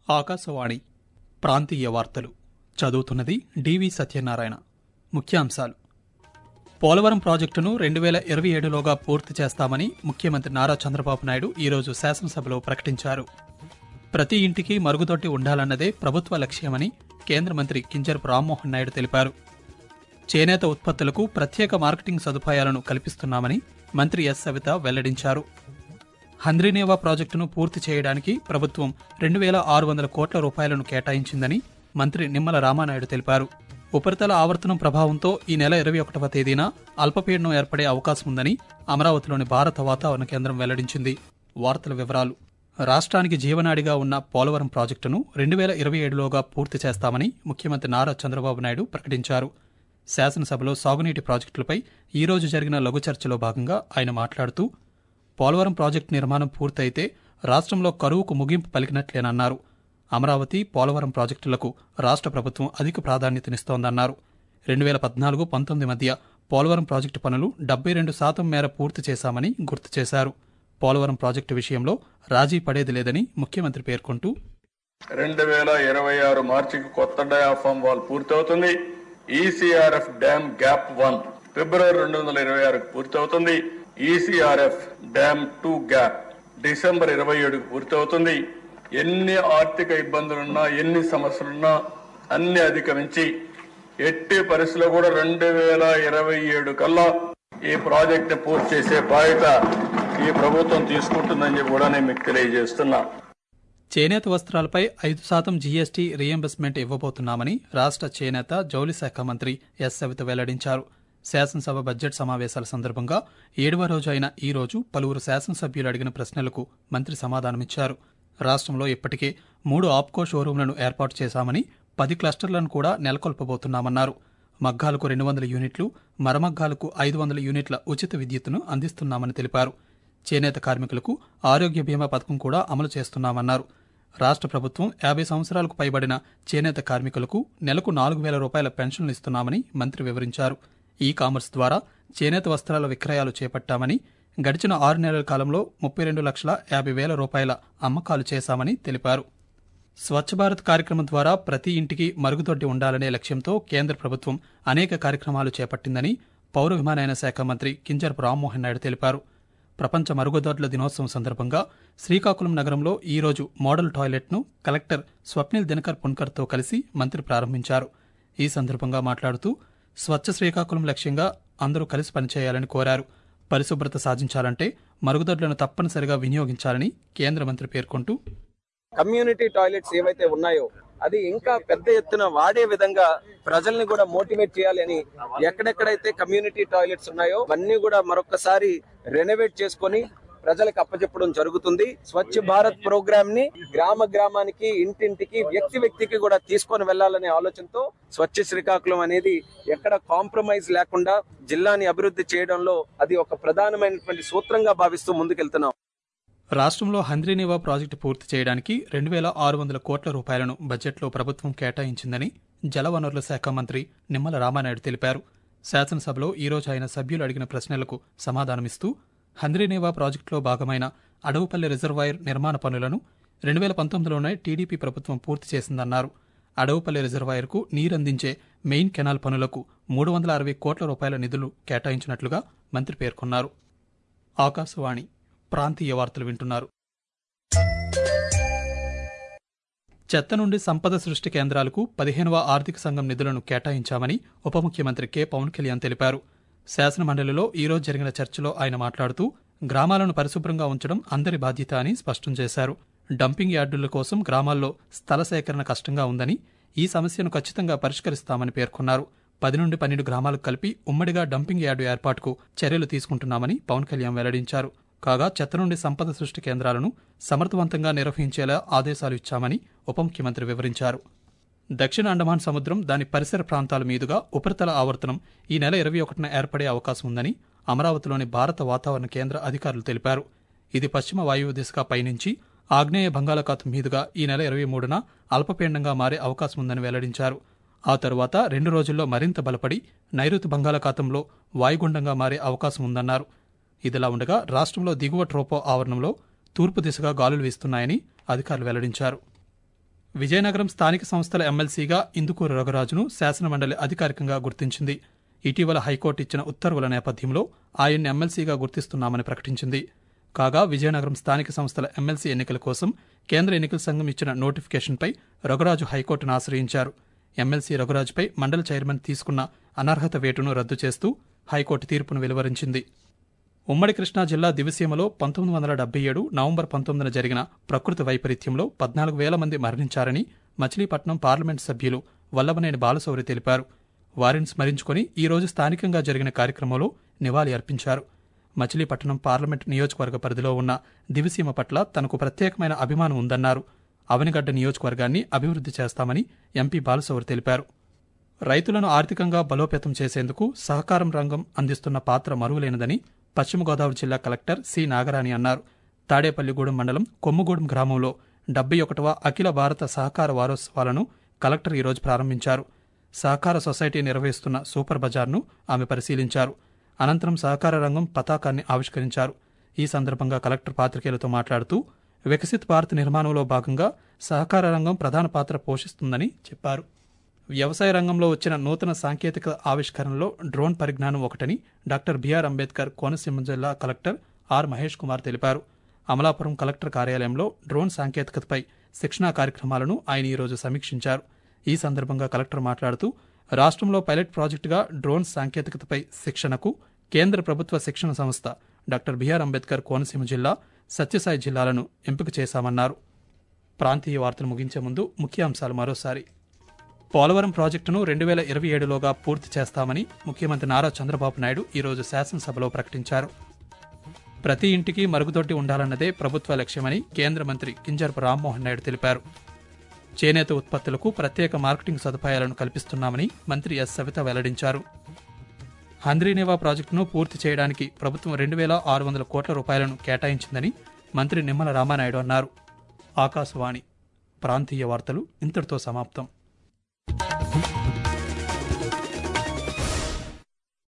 ఆకాశవాణి ప్రాంతీయ వార్తలు చదువుతున్నది డివి సత్యనారాయణ ముఖ్యాంశాలు పోలవరం ప్రాజెక్టును రెండు వేల ఇరవై ఏడులోగా పూర్తి చేస్తామని ముఖ్యమంత్రి నారా చంద్రబాబు నాయుడు ఈరోజు శాసనసభలో ప్రకటించారు ప్రతి ఇంటికి మరుగుదొడ్డి ఉండాలన్నదే ప్రభుత్వ లక్ష్యమని కేంద్ర మంత్రి కింజరపు రామ్మోహన్ నాయుడు తెలిపారు చేనేత ఉత్పత్తులకు ప్రత్యేక మార్కెటింగ్ సదుపాయాలను కల్పిస్తున్నామని మంత్రి ఎస్ సవిత వెల్లడించారు హంద్రీనేవా ప్రాజెక్టును పూర్తి చేయడానికి ప్రభుత్వం రెండు వేల ఆరు వందల కోట్ల రూపాయలను కేటాయించిందని మంత్రి నిమ్మల రామానాయుడు తెలిపారు ఉపరితల ఆవర్తనం ప్రభావంతో ఈ నెల ఇరవై ఒకటవ తేదీన అల్పపీడనం ఏర్పడే అవకాశం ఉందని అమరావతిలోని భారత వాతావరణ కేంద్రం వెల్లడించింది వార్తల వివరాలు రాష్ట్రానికి జీవనాడిగా ఉన్న పోలవరం ప్రాజెక్టును రెండు వేల ఇరవై ఏడులోగా పూర్తి చేస్తామని ముఖ్యమంత్రి నారా చంద్రబాబు నాయుడు ప్రకటించారు శాసనసభలో సాగునీటి ప్రాజెక్టులపై ఈ రోజు జరిగిన లఘు చర్చలో భాగంగా ఆయన మాట్లాడుతూ పోలవరం ప్రాజెక్టు నిర్మాణం పూర్తయితే రాష్ట్రంలో కరువుకు ముగింపు పలికినట్లేనన్నారు అమరావతి పోలవరం ప్రాజెక్టులకు రాష్ట్ర ప్రభుత్వం అధిక ప్రాధాన్యతనిస్తోందన్నారు రెండు వేల పద్నాలుగు పంతొమ్మిది మధ్య పోలవరం ప్రాజెక్టు పనులు డెబ్బై రెండు శాతం మేర పూర్తి చేశామని గుర్తు చేశారు పోలవరం ప్రాజెక్టు విషయంలో రాజీ పడేది లేదని ముఖ్యమంత్రి పేర్కొంటూ రెండు వేల ఇరవై ఆరు మార్చికి కొత్త డయాఫామ్ వాల్ పూర్తవుతుంది ఈసీఆర్ఎఫ్ డ్యామ్ గ్యాప్ వన్ ఫిబ్రవరి రెండు వందల ఇరవై ఆరుకు పూర్తవుతుంది ECRF dam two gap December ఇరవై ఏడుకు పూర్తవుతుంది ఎన్ని ఆర్థిక ఇబ్బందులున్నా ఎన్ని సమస్యలున్నా అన్ని అధిగమించి ఎట్టి పరిస్థితుల్లో కూడా రెండు వేల ఇరవై ఏడు కల్లా ఈ ప్రాజెక్ట్ పూర్తి చేసే బాధ్యత ఈ ప్రభుత్వం తీసుకుంటుందని చెప్పి కూడా నేను మీకు తెలియజేస్తున్నా చేనేత వస్త్రాలపై ఐదు శాతం జీఎస్టీ రీఎంబర్స్మెంట్ ఇవ్వబోతున్నామని రాష్ట్ర చేనేత జౌళి శాఖ మంత్రి ఎస్ సవిత వెల్లడించారు శాసనసభ బడ్జెట్ సమావేశాల సందర్భంగా ఏడవ రోజు అయిన ఈ రోజు పలువురు శాసనసభ్యులు అడిగిన ప్రశ్నలకు మంత్రి సమాధానమిచ్చారు రాష్ట్రంలో ఇప్పటికే మూడు ఆప్కో షోరూంలను ఏర్పాటు చేశామని పది క్లస్టర్లను కూడా నెలకొల్పబోతున్నామన్నారు మగ్గాలకు రెండు వందల యూనిట్లు మరమగ్గాలకు ఐదు వందల యూనిట్ల ఉచిత విద్యుత్తును అందిస్తున్నామని తెలిపారు చేనేత కార్మికులకు ఆరోగ్య బీమా పథకం కూడా అమలు చేస్తున్నామన్నారు రాష్ట్ర ప్రభుత్వం యాభై సంవత్సరాలకు పైబడిన చేనేత కార్మికులకు నెలకు నాలుగు వేల రూపాయల పెన్షన్లు ఇస్తున్నామని మంత్రి వివరించారు ఈ కామర్స్ ద్వారా చేనేత వస్త్రాల విక్రయాలు చేపట్టామని గడిచిన ఆరు నెలల కాలంలో ముప్పై రెండు లక్షల యాభై వేల రూపాయల అమ్మకాలు చేశామని తెలిపారు స్వచ్ఛ భారత్ కార్యక్రమం ద్వారా ప్రతి ఇంటికి మరుగుదొడ్డి ఉండాలనే లక్ష్యంతో కేంద్ర ప్రభుత్వం అనేక కార్యక్రమాలు చేపట్టిందని పౌర విమానయాన శాఖ మంత్రి కింజరపు రామ్మోహన్ నాయుడు తెలిపారు ప్రపంచ మరుగుదొడ్ల దినోత్సవం సందర్భంగా శ్రీకాకుళం నగరంలో ఈ రోజు మోడల్ టాయిలెట్ను కలెక్టర్ స్వప్నిల్ దినకర్ పున్కర్తో కలిసి మంత్రి ప్రారంభించారు ఈ సందర్భంగా మాట్లాడుతూ స్వచ్ఛ శ్రీకాకుళం లక్ష్యంగా అందరూ కలిసి పనిచేయాలని కోరారు పరిశుభ్రత సాధించాలంటే మరుగుదొడ్లను తప్పనిసరిగా వినియోగించాలని కేంద్ర మంత్రి పేర్కొంటూ కమ్యూనిటీ టాయిలెట్స్ ఏవైతే ఉన్నాయో అది ఇంకా పెద్ద ఎత్తున వాడే విధంగా ప్రజల్ని కూడా మోటివేట్ చేయాలి అని ఎక్కడెక్కడైతే కమ్యూనిటీ టాయిలెట్స్ ఉన్నాయో అవన్నీ కూడా మరొకసారి రెనోవేట్ చేసుకొని ప్రజలకు అప్పచెప్పడం జరుగుతుంది స్వచ్ఛ భారత్ ప్రోగ్రామ్ ని గ్రామ గ్రామానికి ఇంటింటికి వ్యక్తి వ్యక్తికి కూడా తీసుకొని వెళ్లాలనే ఆలోచనతో స్వచ్ఛ శ్రీకాకుళం అనేది ఎక్కడ కాంప్రమైజ్ లేకుండా జిల్లాని అభివృద్ధి చేయడంలో అది ఒక ప్రధానమైనటువంటి సూత్రంగా భావిస్తూ ముందుకెళ్తున్నాం రాష్ట్రంలో హంద్రీనివా ప్రాజెక్టు పూర్తి చేయడానికి రెండు వేల ఆరు వందల కోట్ల రూపాయలను బడ్జెట్లో ప్రభుత్వం కేటాయించిందని జలవనరుల శాఖ మంత్రి నిమ్మల రామానాయుడు తెలిపారు శాసనసభలో ఈ రోజు ఆయన సభ్యులు అడిగిన ప్రశ్నలకు సమాధానమిస్తూ హంద్రీనేవా ప్రాజెక్టులో భాగమైన అడవుపల్లి రిజర్వాయర్ నిర్మాణ పనులను రెండు వేల పంతొమ్మిదిలోనే టీడీపీ ప్రభుత్వం పూర్తి చేసిందన్నారు అడవుపల్లి రిజర్వాయర్కు నీరందించే మెయిన్ కెనాల్ పనులకు మూడు వందల అరవై కోట్ల రూపాయల నిధులు కేటాయించినట్లుగా మంత్రి పేర్కొన్నారు ఆకాశవాణి ప్రాంతీయ వార్తలు వింటున్నారు చెత్త నుండి సంపద సృష్టి కేంద్రాలకు పదిహేనవ ఆర్థిక సంఘం నిధులను కేటాయించామని ఉప ముఖ్యమంత్రి కె పవన్ కళ్యాణ్ తెలిపారు శాసనమండలిలో ఈరోజు జరిగిన చర్చలో ఆయన మాట్లాడుతూ గ్రామాలను పరిశుభ్రంగా ఉంచడం అందరి బాధ్యత అని స్పష్టం చేశారు డంపింగ్ యార్డుల కోసం గ్రామాల్లో స్థల సేకరణ కష్టంగా ఉందని ఈ సమస్యను ఖచ్చితంగా పరిష్కరిస్తామని పేర్కొన్నారు పది నుండి పన్నెండు గ్రామాలకు కలిపి ఉమ్మడిగా డంపింగ్ యార్డు ఏర్పాటుకు చర్యలు తీసుకుంటున్నామని పవన్ కళ్యాణ్ వెల్లడించారు కాగా చెత్త నుండి సంపద సృష్టి కేంద్రాలను సమర్థవంతంగా నిర్వహించేలా ఆదేశాలు ఇచ్చామని ఉప ముఖ్యమంత్రి వివరించారు దక్షిణ అండమాన్ సముద్రం దాని పరిసర ప్రాంతాల మీదుగా ఉపరితల ఆవర్తనం ఈ నెల ఇరవై ఒకటిన ఏర్పడే అవకాశం ఉందని అమరావతిలోని భారత వాతావరణ కేంద్ర అధికారులు తెలిపారు ఇది పశ్చిమ వాయువు దిశగా పయనించి ఆగ్నేయ బంగాళాఖాతం మీదుగా ఈ నెల ఇరవై మూడున అల్పపీండంగా మారే అవకాశం ఉందని వెల్లడించారు ఆ తరువాత రెండు రోజుల్లో మరింత బలపడి నైరుతి బంగాళాఖాతంలో వాయుగుండంగా మారే అవకాశం ఉందన్నారు ఇదిలా ఉండగా రాష్ట్రంలో దిగువ ట్రోపో ఆవరణంలో తూర్పు దిశగా గాలులు వీస్తున్నాయని అధికారులు వెల్లడించారు విజయనగరం స్థానిక సంస్థల ఎమ్మెల్సీగా ఇందుకూరు రఘురాజును శాసనమండలి అధికారికంగా గుర్తించింది ఇటీవల హైకోర్టు ఇచ్చిన ఉత్తర్వుల నేపథ్యంలో ఆయన్ని ఎమ్మెల్సీగా గుర్తిస్తున్నామని ప్రకటించింది కాగా విజయనగరం స్థానిక సంస్థల ఎమ్మెల్సీ ఎన్నికల కోసం కేంద్ర ఎన్నికల సంఘం ఇచ్చిన నోటిఫికేషన్పై రఘురాజు హైకోర్టును ఆశ్రయించారు ఎమ్మెల్సీ రఘురాజుపై మండలి చైర్మన్ తీసుకున్న అనర్హత వేటును రద్దు చేస్తూ హైకోర్టు తీర్పును వెలువరించింది ఉమ్మడి కృష్ణా జిల్లా దివిసీమలో పంతొమ్మిది వందల డెబ్బై ఏడు నవంబర్ పంతొమ్మిదిన జరిగిన ప్రకృతి వైపరీత్యంలో పద్నాలుగు వేల మంది మరణించారని మచిలీపట్నం పార్లమెంట్ సభ్యులు వల్లభనేని బాలశౌరి తెలిపారు వారిని స్మరించుకుని ఈ రోజు స్థానికంగా జరిగిన కార్యక్రమంలో నివాళి అర్పించారు మచిలీపట్నం పార్లమెంట్ నియోజకవర్గ పరిధిలో ఉన్న దివిసీమ పట్ల తనకు ప్రత్యేకమైన అభిమానం ఉందన్నారు అవనిగడ్డ నియోజకవర్గాన్ని అభివృద్ధి చేస్తామని ఎంపీ బాలశౌరి తెలిపారు రైతులను ఆర్థికంగా బలోపేతం చేసేందుకు సహకారం రంగం అందిస్తున్న పాత్ర మరువలేనిదని పశ్చిమ గోదావరి జిల్లా కలెక్టర్ సి నాగరాణి అన్నారు తాడేపల్లిగూడెం మండలం కొమ్ముగూడెం గ్రామంలో డెబ్బై ఒకటవ అఖిల భారత సహకార వారోత్సవాలను కలెక్టర్ ఈరోజు ప్రారంభించారు సహకార సొసైటీ నిర్వహిస్తున్న సూపర్ బజార్ను ఆమె పరిశీలించారు అనంతరం సహకార రంగం పతాకాన్ని ఆవిష్కరించారు ఈ సందర్భంగా కలెక్టర్ పాత్రికేయులతో మాట్లాడుతూ వికసిత్ భారత్ నిర్మాణంలో భాగంగా సహకార రంగం ప్రధాన పాత్ర పోషిస్తుందని చెప్పారు వ్యవసాయ రంగంలో వచ్చిన నూతన సాంకేతిక ఆవిష్కరణలో డ్రోన్ పరిజ్ఞానం ఒకటని డాక్టర్ బిఆర్ అంబేద్కర్ కోనసీమ జిల్లా కలెక్టర్ ఆర్ మహేష్ కుమార్ తెలిపారు అమలాపురం కలెక్టర్ కార్యాలయంలో డ్రోన్ సాంకేతికతపై శిక్షణా కార్యక్రమాలను ఆయన ఈరోజు సమీక్షించారు ఈ సందర్భంగా కలెక్టర్ మాట్లాడుతూ రాష్ట్రంలో పైలట్ ప్రాజెక్టుగా డ్రోన్ సాంకేతికతపై శిక్షణకు కేంద్ర ప్రభుత్వ శిక్షణ సంస్థ డాక్టర్ బిఆర్ అంబేద్కర్ కోనసీమ జిల్లా సత్యసాయి జిల్లాలను ఎంపిక చేశామన్నారు ప్రాంతీయ వార్తలు ముగించే ముందు ముఖ్యాంశాలు మరోసారి పోలవరం ప్రాజెక్టును రెండు వేల ఇరవై ఏడులోగా పూర్తి చేస్తామని ముఖ్యమంత్రి నారా చంద్రబాబు నాయుడు ఈరోజు శాసనసభలో ప్రకటించారు ప్రతి ఇంటికి మరుగుదొడ్డి ఉండాలన్నదే ప్రభుత్వ లక్ష్యమని కేంద్ర మంత్రి కింజరపు రామ్మోహన్ నాయుడు తెలిపారు చేనేత ఉత్పత్తులకు ప్రత్యేక మార్కెటింగ్ సదుపాయాలను కల్పిస్తున్నామని మంత్రి ఎస్ సవిత వెల్లడించారు హంద్రీనేవా ప్రాజెక్టును పూర్తి చేయడానికి ప్రభుత్వం రెండు వేల ఆరు వందల కోట్ల రూపాయలను కేటాయించిందని మంత్రి నిమ్మల రామానాయుడు అన్నారు ఆకాశవాణి ప్రాంతీయ వార్తలు ఇంతటితో సమాప్తం